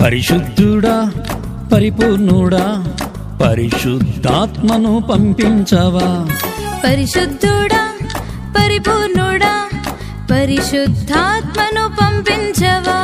పరిశుద్ధుడా పరిపూర్ణుడా పరిశుద్ధాత్మను పంపించవా పరిశుద్ధుడా పరిపూర్ణుడా పరిశుద్ధాత్మను పంపించవా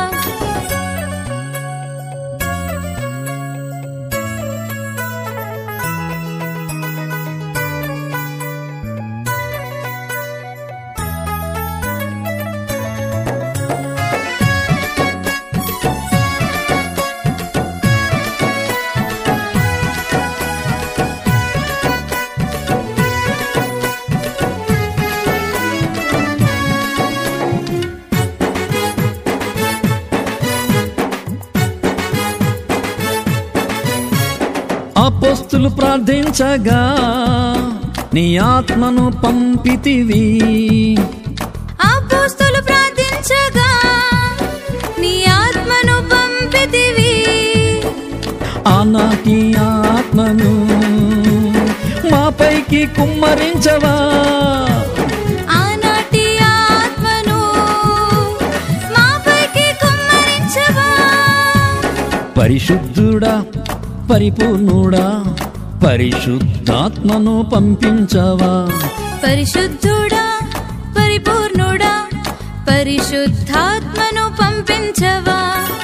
అపోస్తులు ప్రార్థించగా నీ ఆత్మను పంపితివి అపోస్తులు ప్రార్థించగా నీ ఆత్మను పంపితివి ఆనాటి ఆత్మను మాపైకి కుమ్మరించవా ఆనాటి ఆత్మను మాపైకి కుమ్మరించవా పరిశుద్ధుడా పరిపూర్ణుడా పరిశుద్ధాత్మను పంపించవా పరిశుద్ధుడా పరిపూర్ణుడా పరిశుద్ధాత్మను పంపించవా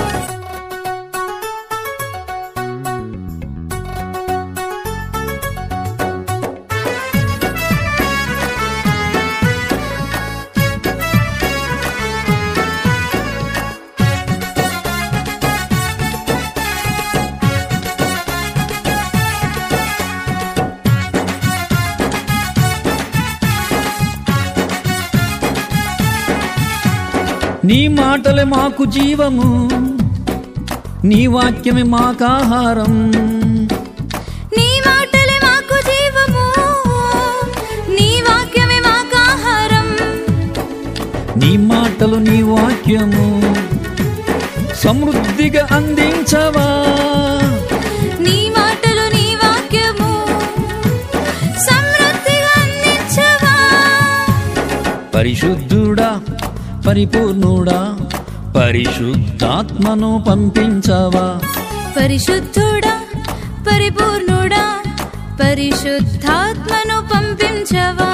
నీ మాటలే మాకు జీవము నీ వాక్యమే మాకాహారం నీ మాటలే మాకు జీవము నీ వాక్యమే మాకు ఆహారం నీ మాటలు నీ వాక్యము సమృద్ధిగా అందించవా నీ మాటలు నీ వాక్యము సమృద్ధిగా అందించవా పరిశుద్ధుడా పరిపూర్ణుడా పరిశుద్ధాత్మను పంపించవా పరిశుద్ధుడా పరిపూర్ణుడా పరిశుద్ధాత్మను పంపించవా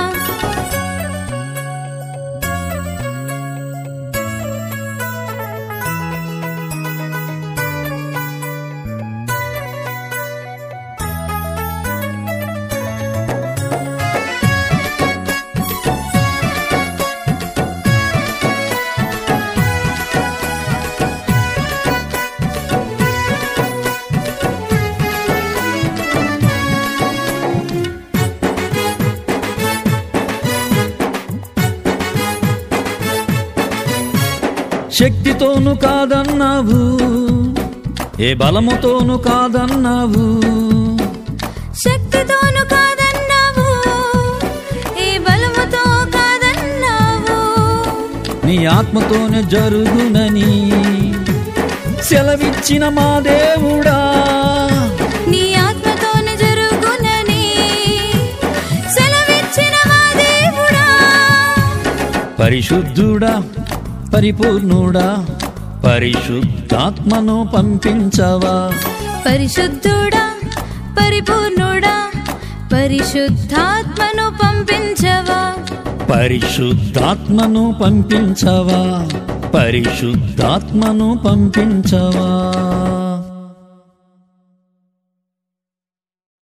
శక్తితోను కాదన్నావు ఏ బలముతోను కాదన్నావు శక్తితోను కాదన్నావు ఏ బలముతో కాదన్నావు నీ ఆత్మతోనే జరుగునని సెలవిచ్చిన మా దేవుడా నీ ఆత్మతోను జరుగునని సెలవిచ్చిన మా దేవుడా పరిశుద్ధుడా పరిపూర్ణుడా పరిశుద్ధాత్మను పంపించవా పరిశుద్ధుడా పరిపూర్ణుడా పరిశుద్ధాత్మను పంపించవా పరిశుద్ధాత్మను పంపించవా పరిశుద్ధాత్మను పంపించవా